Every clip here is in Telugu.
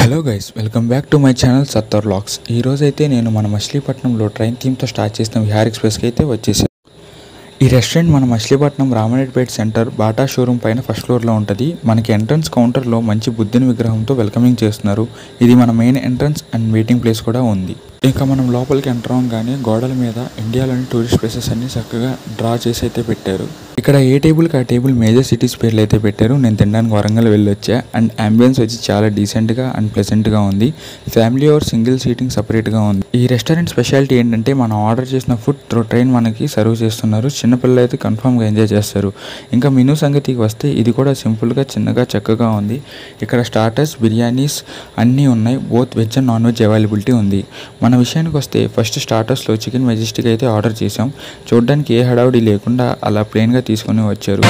hello guys welcome back to my channel సత్తర్ లాక్స్ ఈ రోజు అయితే నేను మన మచిలీపట్నంలో ట్రైన్ థీమ్తో స్టార్ట్ చేసిన విహార్ ఎక్స్ప్రెస్కి అయితే వచ్చేసాను ఈ రెస్టారెంట్ మన Machilipatnam Ramareddypeta centre Bata showroom పైన ఫస్ట్ ఫ్లోర్లో ఉంటుంది మనకి ఎంట్రన్స్ కౌంటర్లో మంచి బుద్ధుని విగ్రహంతో వెల్కమింగ్ చేస్తున్నారు ఇది మన main entrance and waiting place కూడా ఉంది ఇంకా మనం లోపలికి ఎంటర్ అవ్వగానే గోడల మీద ఇండియాలోని టూరిస్ట్ ప్లేసెస్ అన్ని చక్కగా డ్రా చేసి అయితే పెట్టారు ఇక్కడ ఏ టేబుల్కి ఆ టేబుల్ మేజర్ సిటీస్ పేర్లు అయితే పెట్టారు నేను తినడానికి వరంగల్ వెళ్ళి వచ్చా అండ్ అంబియన్స్ వచ్చి చాలా డీసెంట్గా అండ్ ప్లెజెంట్గా ఉంది ఫ్యామిలీ ఆర్ సింగిల్ సీటింగ్ సపరేట్గా ఉంది ఈ రెస్టారెంట్ స్పెషాలిటీ ఏంటంటే మనం ఆర్డర్ చేసిన ఫుడ్ త్రూ ట్రైన్ మనకి సర్వ్ చేస్తున్నారు చిన్నపిల్లలు అయితే కన్ఫామ్గా ఎంజాయ్ చేస్తారు ఇంకా మెనూ సంగతికి వస్తే ఇది కూడా సింపుల్గా చిన్నగా చక్కగా ఉంది ఇక్కడ స్టార్టర్స్ బిర్యానీస్ అన్నీ ఉన్నాయి both veg and non veg availability ఉంది మన విషయానికి వస్తే ఫస్ట్ స్టార్టర్స్లో చికెన్ మెజెస్టిక్ అయితే ఆర్డర్ చేసాం చూడడానికి ఏ హడావుడి లేకుండా అలా ప్లెయిన్గా తీసుకొని వచ్చారు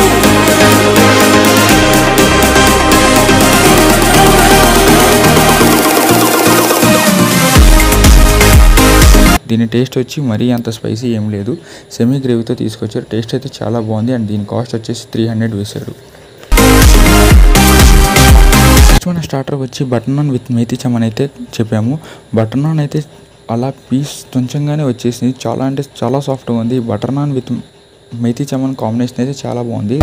దీని టేస్ట్ వచ్చి మరీ అంత స్పైసీ ఏం లేదు సెమీ గ్రేవీతో తీసుకొచ్చారు టేస్ట్ అయితే చాలా బాగుంది అండ్ దీని కాస్ట్ వచ్చేసి త్రీ హండ్రెడ్ వేశారు నెక్స్ట్ మన స్టార్టర్ వచ్చి బటర్ నాన్ విత్ మేతి చమన్ అయితే చెప్పాము బటర్ నాన్ అయితే అలా పీస్ తుంచంగానే వచ్చేసింది చాలా అంటే చాలా సాఫ్ట్గా ఉంది butter naan with methi chaman combination అయితే చాలా బాగుంది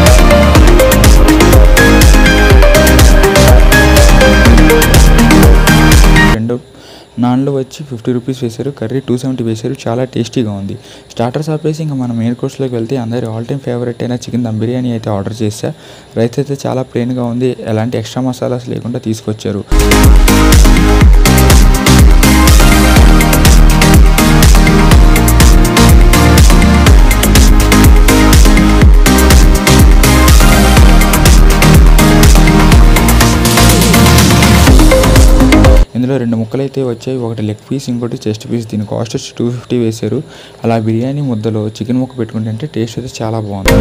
రెండు నాన్లు వచ్చి ఫిఫ్టీ రూపీస్ వేశారు కర్రీ టూ సెవెంటీ వేశారు చాలా టేస్టీగా ఉంది స్టార్టర్స్ ఆపేసి ఇంకా మనం మెయిన్ కోర్స్లోకి వెళ్తే అందరి ఆల్ టైమ్ ఫేవరెట్ అయిన చికెన్ దమ్ బిర్యానీ అయితే ఆర్డర్ చేశా రైస్ అయితే చాలా ప్లెయిన్గా ఉంది ఎలాంటి ఎక్స్ట్రా మసాలాస్ లేకుండా తీసుకొచ్చారు ఇందులో రెండు ముక్కలు అయితే వచ్చాయి ఒకటి లెగ్ పీస్ ఇంకోటి చెస్ట్ పీస్ దీని కాస్ట్ వచ్చి టూ ఫిఫ్టీ వేశారు అలా బిర్యానీ ముద్దలో చికెన్ ముక్క పెట్టుకుంటే టేస్ట్ అయితే చాలా బాగుంది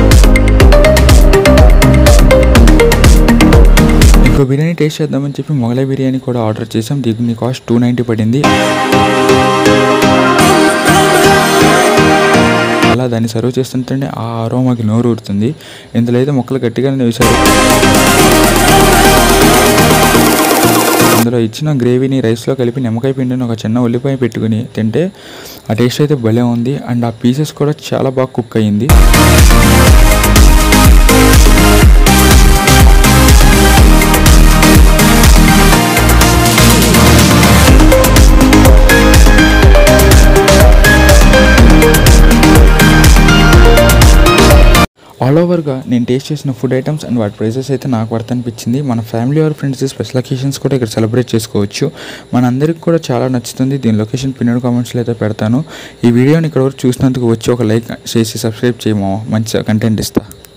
ఇంకో బిర్యానీ టేస్ట్ చేద్దామని చెప్పి మొగలై బిర్యానీ కూడా ఆర్డర్ చేసాం దీని కాస్ట్ టూ నైంటీ పడింది అలా దాన్ని సర్వ్ చేస్తుంటే ఆ అరోమాకి నోరు ఊరుతుంది ఇందులో అయితే ముక్కలు గట్టిగానే వేశారు అందులో ఇచ్చిన గ్రేవీని రైస్లో కలిపి నిమ్మకాయ పిండిని ఒక చిన్న ఉల్లిపాయ పెట్టుకుని తింటే ఆ టేస్ట్ అయితే భలే ఉంది అండ్ ఆ పీసెస్ కూడా చాలా బాగా కుక్ అయ్యింది ఆల్ ఓవర్గా నేను టేస్ట్ చేసిన ఫుడ్ ఐటమ్స్ అండ్ వాటి ప్రైసెస్ అయితే నాకు వర్త్ అనిపించింది మన family or friends special occasions కూడా ఇక్కడ సెలబ్రేట్ చేసుకోవచ్చు మనందరికి కూడా చాలా నచ్చుతుంది దీని లొకేషన్ పిన్నెడ్ కామెంట్స్లో అయితే పెడతాను ఈ వీడియోని ఇక్కడ వరకు చూసినందుకు వచ్చి ఒక లైక్ చేసి సబ్స్క్రైబ్ చేయమో మంచి కంటెంట్ ఇస్తా